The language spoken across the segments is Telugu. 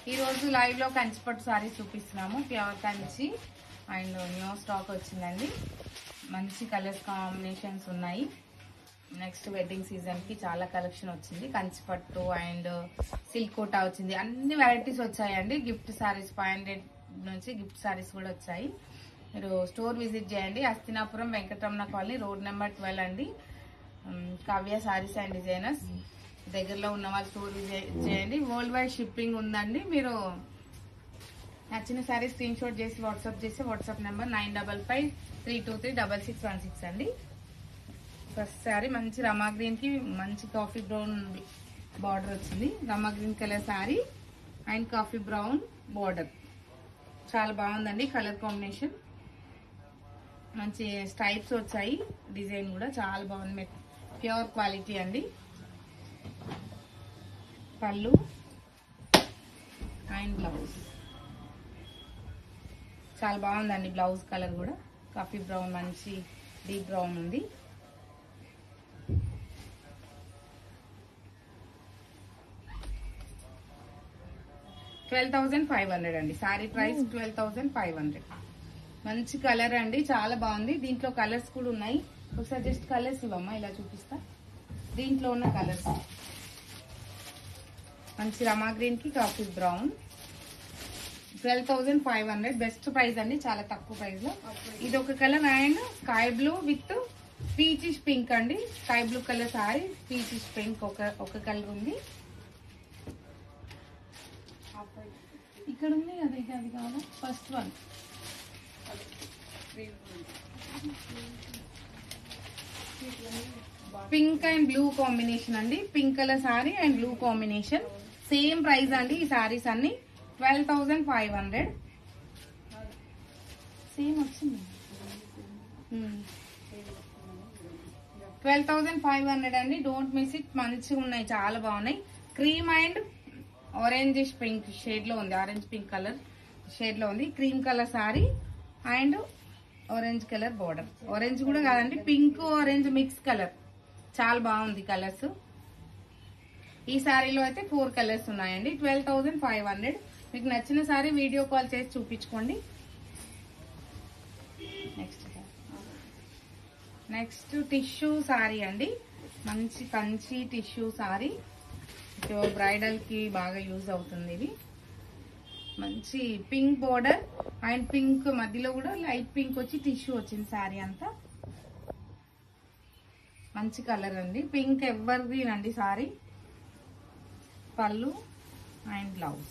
ఈ రోజు లైవ్ లో కంచిపట్టు సారీ చూపిస్తున్నాము pure Kanchi and new stock వచ్చిందండి మంచి కలర్స్ కాంబినేషన్స్ ఉన్నాయి నెక్స్ట్ వెడ్డింగ్ సీజన్ కి చాలా కలెక్షన్ వచ్చింది కంచిపట్టు అండ్ సిల్క్ కోటా వచ్చింది అన్ని వెరైటీస్ వచ్చాయండి గిఫ్ట్ సారీస్ ఫైవ్ హండ్రెడ్ నుంచి గిఫ్ట్ సారీస్ కూడా వచ్చాయి మీరు స్టోర్ విజిట్ చేయండి Hastinapuram Venkataramana colony road number twelve అండి um, Kavya saris and designers దగ్గరలో ఉన్న వాళ్ళు స్టోర్ విజిట్ చేయండి వరల్డ్ వైడ్ షిప్పింగ్ ఉందండి మీరు నచ్చిన సారీ స్క్రీన్ షాట్ చేసి వాట్సాప్ చేసి WhatsApp number nine double five three two three double six one six అండి ఫస్ట్ సారీ మంచి రమా గ్రీన్ కి మంచి కాఫీ బ్రౌన్ బార్డర్ వచ్చింది Rama green colour sari and coffee brown border చాలా బాగుందండి కలర్ కాంబినేషన్ మంచి స్టైప్స్ వచ్చాయి డిజైన్ కూడా చాలా బాగుంది ప్యూర్ క్వాలిటీ అండి పళ్ళు అండ్ బ్లౌజ్ చాలా బాగుందండి బ్లౌజ్ కలర్ కూడా కాఫీ బ్రౌన్ మంచి డీప్ బ్రౌన్ ఉంది ట్వెల్వ్ థౌసండ్ ఫైవ్ హండ్రెడ్ అండి sari price twelve thousand five hundred మంచి కలర్ అండి చాలా బాగుంది దీంట్లో కలర్స్ కూడా ఉన్నాయి ఒకసారి జస్ట్ కలర్స్ ఇవ్వమ్మా ఇలా చూపిస్తా దీంట్లో ఉన్న కలర్స్ మంచి రమా గ్రీన్ కి coffee brown twelve thousand five hundred best price అండి చాలా తక్కువ ప్రైస్ లో ఇది ఒక colour and sky blue with peachish pink అండి sky blue colour sari peachish pink ఒక ఒక కలర్ ఉంది ఇక్కడ ఉంది అది ఇది అది కావాలా first one pink and blue combination అండి pink colour sari and blue combination same price అండి ఈ సారీస్ అన్ని twelve thousand five hundred same వచ్చింది ట్వెల్వ్ థౌసండ్ ఫైవ్ హండ్రెడ్ అండి డోంట్ మిస్ ఇట్ మంచిగా ఉన్నాయి చాలా బాగున్నాయి cream and orange pink shade లో ఉంది ఆరెంజ్ పింక్ కలర్ షేడ్ లో ఉంది cream colour sari and orange colour border orange కూడా కాదండి పింక్ ఆరెంజ్ మిక్స్ కలర్ చాలా బాగుంది కలర్స్ ఈ సారీలో అయితే ఫోర్ కలర్స్ ఉన్నాయండి ట్వెల్వ్ థౌసండ్ ఫైవ్ హండ్రెడ్ మీకు నచ్చిన సారీ వీడియో కాల్ చేసి చూపించుకోండి నెక్స్ట్ నెక్స్ట్ టిష్యూ సారీ అండి మంచి కంచి టిష్యూ సారీ బ్రైడల్ కి బాగా యూజ్ అవుతుంది ఇది మంచి పింక్ బోర్డర్ అండ్ పింక్ మధ్యలో కూడా లైట్ పింక్ వచ్చి టిష్యూ వచ్చింది సారీ అంతా మంచి కలర్ అండి పింక్ ఎవర్ గ్రీన్ అండి సారీ పళ్ళు అండ్ బ్లౌజ్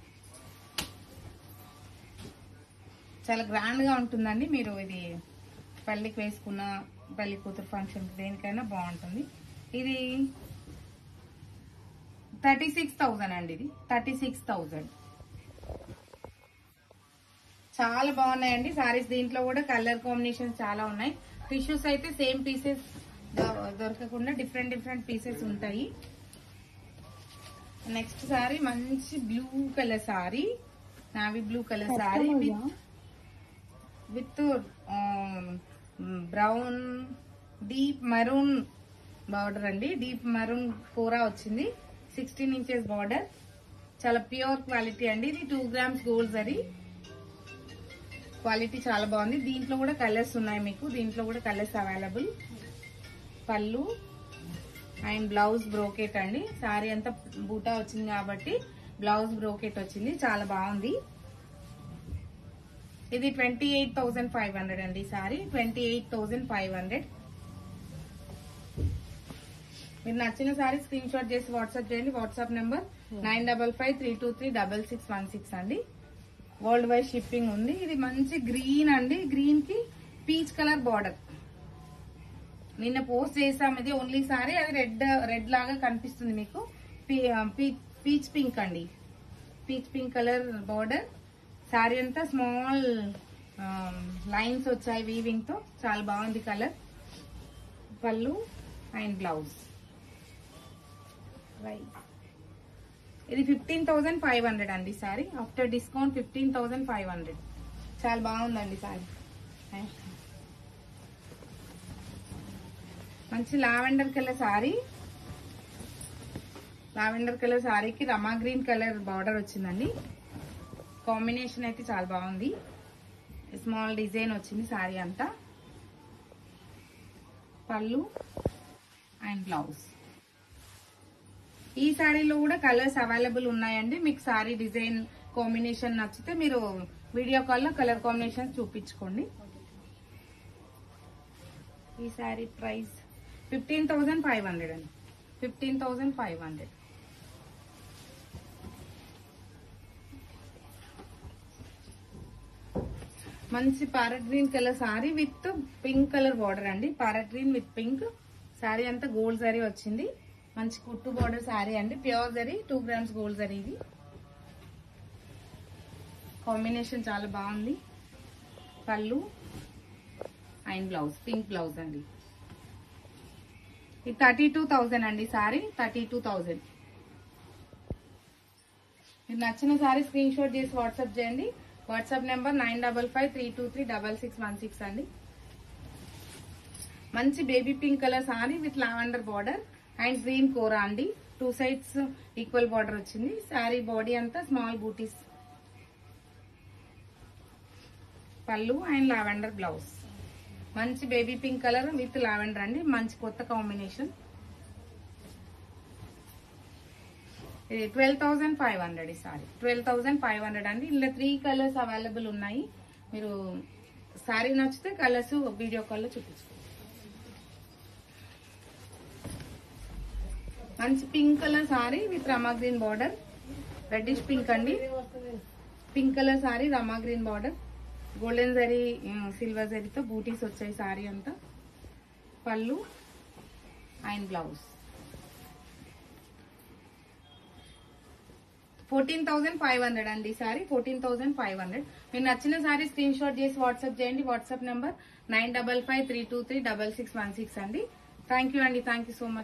చాలా గ్రాండ్ గా ఉంటుందండి మీరు ఇది పెళ్లికి వేసుకున్న పెళ్లి కూతురు ఫంక్షన్ దేనికైనా బాగుంటుంది ఇది థర్టీ సిక్స్ థౌజండ్ అండి ఇది థర్టీ సిక్స్ థౌజండ్ చాలా బాగున్నాయండి సారీస్ దీంట్లో కూడా కలర్ కాంబినేషన్ చాలా ఉన్నాయి టిష్యూస్ అయితే సేమ్ పీసెస్ దొరకకుండా డిఫరెంట్ డిఫరెంట్ పీసెస్ ఉంటాయి నెక్స్ట్ సారీ మంచి blue colour sari navy blue colour sari with with brown deep maroon border అండి డీప్ మరూన్ కూర వచ్చింది సిక్స్టీన్ ఇంచెస్ బార్డర్ చాలా ప్యూర్ క్వాలిటీ అండి ఇది two grams gold zari quality చాలా బాగుంది దీంట్లో కూడా కలర్స్ ఉన్నాయి మీకు దీంట్లో కూడా కలర్స్ అవైలబుల్ పళ్ళు అండ్ బ్లౌజ్ బ్రోకెట్ అండి సారీ అంతా బూటా వచ్చింది కాబట్టి బ్లౌజ్ బ్రోకెట్ వచ్చింది చాలా బాగుంది ఇది twenty eight thousand five hundred అండి sari twenty eight thousand five hundred మీరు నచ్చిన సారీ స్క్రీన్ షాట్ చేసి వాట్సాప్ చేయండి WhatsApp number nine double five three two three double six one six అండి వరల్డ్ వైడ్ షిప్పింగ్ ఉంది ఇది మంచి గ్రీన్ అండి గ్రీన్ కి పీచ్ కలర్ బార్డర్ నిన్న పోస్ట్ చేసాం ఇది ఓన్లీ సారీ అది రెడ్ రెడ్ లాగా కనిపిస్తుంది మీకు పీచ్ పింక్ అండి peach pink colour border sorry అంతా స్మాల్ లైన్స్ వచ్చాయి వీవింగ్ తో చాలా బాగుంది కలర్ పళ్ళు అండ్ బ్లౌజ్ రైట్ ఇది ఫిఫ్టీన్ థౌసండ్ ఫైవ్ హండ్రెడ్ అండి sari after discount fifteen thousand five hundred చాలా బాగుందండి సారీ మంచి lavender colour sari lavender colour సారీకి రమా గ్రీన్ కలర్ బార్డర్ వచ్చిందండి కాంబినేషన్ అయితే చాలా బాగుంది స్మాల్ డిజైన్ వచ్చింది సారీ అంతా పళ్ళు అండ్ బ్లౌజ్ ఈ సారీలో కూడా కలర్స్ అవైలబుల్ ఉన్నాయండి మీకు సారీ డిజైన్ కాంబినేషన్ నచ్చితే మీరు వీడియో కాల్లో కలర్ కాంబినేషన్ చూపించుకోండి ఈ sari price fifteen thousand five hundred అండి ఫిఫ్టీన్ థౌసండ్ ఫైవ్ హండ్రెడ్ మంచి parrot green colour sari with pink colour border అండి parrot green with pink sari అంతా గోల్డ్ జరీ వచ్చింది మంచి కుట్టు బార్డర్ సారీ అండి pure zari two grams gold zari ఇది కాంబినేషన్ చాలా బాగుంది పళ్ళు అండ్ బ్లౌజ్ పింక్ బ్లౌజ్ అండి ఇది థర్టీ టూ థౌజండ్ అండి సారీ థర్టీ టూ థౌజండ్ మీకు నచ్చిన సారీ స్క్రీన్ షాట్ చేసి వాట్సాప్ చేయండి WhatsApp number nine double five three two three double six one six అండి మంచి baby pink colour sari with lavender border and green కోరా అండి టూ సైడ్స్ ఈక్వల్ బార్డర్ వచ్చింది సారీ బాడీ అంతా స్మాల్ బూటీస్ పళ్ళు అండ్ లావెండర్ బ్లౌజ్ మంచి baby pink colour with lavender అండి మంచి కొత్త కాంబినేషన్ ఇది ట్వెల్వ్ థౌసండ్ ఫైవ్ హండ్రెడ్ ఈ sari twelve thousand five hundred అండి ఇలా త్రీ కలర్స్ అవైలబుల్ ఉన్నాయి మీరు సారీ నచ్చితే కలర్స్ వీడియో కాల్లో చూపించుకోండి మంచి pink colour sari with Rama green border reddish pink అండి pink colour sari Rama green border golden zari silver జరీతో బూటీస్ వచ్చాయి సారీ అంతా పళ్ళు and blouse fourteen thousand five hundred అండి sari fourteen thousand five hundred మీరు నచ్చిన సారీ స్క్రీన్ షాట్ చేసి వాట్సాప్ చేయండి WhatsApp number nine double five three two three double six one six అండి థ్యాంక్ యూ అండి థ్యాంక్ యూ సో మచ్